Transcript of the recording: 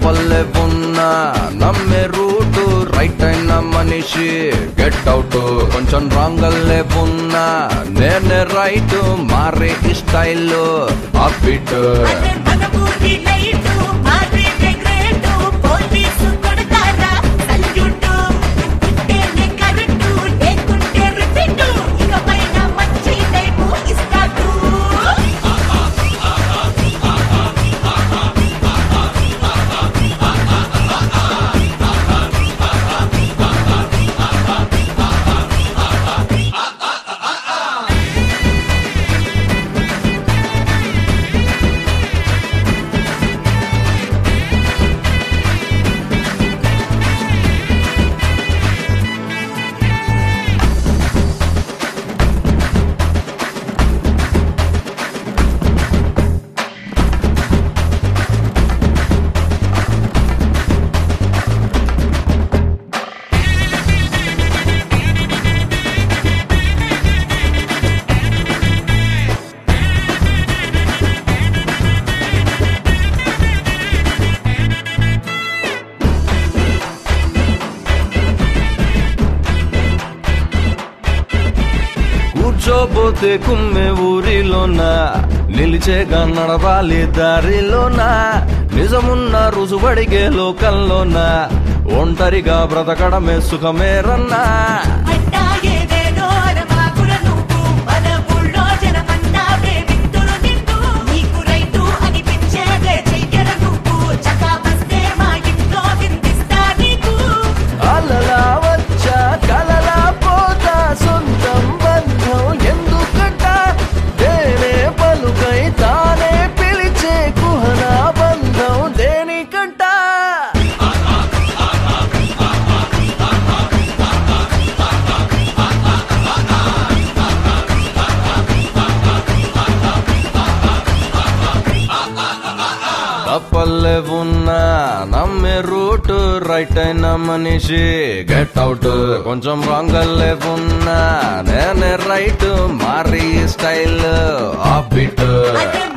తప్పల్లే ఉన్నా నమ్మే route right అయిన మనిషి గెట్ అవుట్ కొంచెం రాంగ్ అల్లే ఉన్నా నేనే రైట్ మారే స్టైల్ అప్పిట్ అదే మనమూరి లైటు మారేదే గ్రేటు పోలీసు కొడతారా సల్యూటు ఉంటేనే కరెక్టు లేకుంటే రిపీటు ఇకపైన మంచి టైపు ఇస్తాడు కూర్చోబోతే కుమ్మే ఊరిలోన నిలిచేగా నడవాలి దారిలోన నిజమున్న రుజువడిగే లోకంలోన ఒంటరిగా బ్రతకడమే సుఖమేరన్నా అట్టా ఏదేదో అరమాకుల నువ్వు మన ఊళ్ళో జనమన్నావే విత్తులు నిన్ను నీకు రైతు అనిపించేదే చెయ్యర నువ్వు చకా వస్తే మా ఇంట్లో విందిస్తా నీకు అలలా వచ్చా కలలా పోతా సొంతం బంధం ఎందుకట దేనే పలుకై తానే పిలిచే కుహనా బంధం దేనికంట తప్పల్లే ఉన్నా నమ్మే రూట్ రైట్ అయిన మనిషి గెట్ అవుట్ కొంచెం రాంగ్ అల్లే ఉన్నా నేనే రైట్ మారి స్టైల్ ఆఫ్ బిట్ అదే